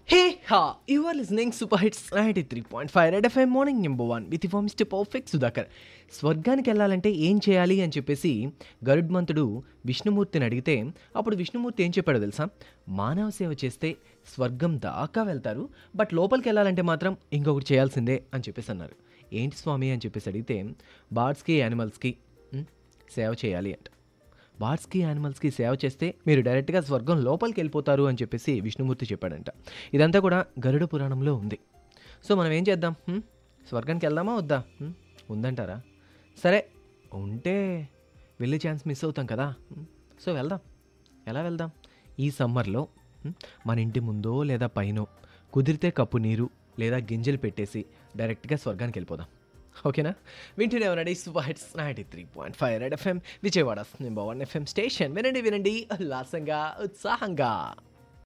Hey ha! You are listening Super Hits 93.5 Red FM morning number one with for mister perfect Sudhakar స్వర్గానికి వెళ్ళాలంటే ఏం చేయాలి అని చెప్పేసి గరుడ్మంతుడు విష్ణుమూర్తిని అడిగితే అప్పుడు విష్ణుమూర్తి ఏం చెప్పాడో తెలుసా మానవ సేవ చేస్తే స్వర్గం దాకా వెళ్తారు బట్ లోపలికి వెళ్ళాలంటే మాత్రం ఇంకొకటి చేయాల్సిందే అని చెప్పేసి అన్నారు ఏంటి స్వామి అని చెప్పేసి అడిగితే బర్డ్స్కి యానిమల్స్కి ఉమ్, సేవ చేయాలి అంట బర్డ్స్కి యానిమల్స్కి సేవ చేస్తే మీరు డైరెక్ట్గా స్వర్గం లోపలికి వెళ్ళిపోతారు అని చెప్పేసి విష్ణుమూర్తి చెప్పాడంట ఇదంతా కూడా గరుడ పురాణంలో ఉంది సో మనం ఏం చేద్దాం హ్మ్? స్వర్గానికి వెళ్దామా వద్దా హ్మ్? ఉందంటారా సరే ఉంటే వెళ్ళే ఛాన్స్ మిస్ అవుతాం కదా హ్మ్? సో వెళ్దాం ఎలా వెళ్దాం ఈ సమ్మర్లో హ్మ్, మన ఇంటి ముందో లేదా పైనో కుదిరితే కప్పు నీరు లేదా గింజలు పెట్టేసి డైరెక్ట్గా స్వర్గానికి వెళ్ళిపోదాం ఓకేనా వింటూనే ఉండండి super hits ninety three point five red FM Vijayawada number one FM station వినండి వినండి ఉల్లాసంగా ఉత్సాహంగా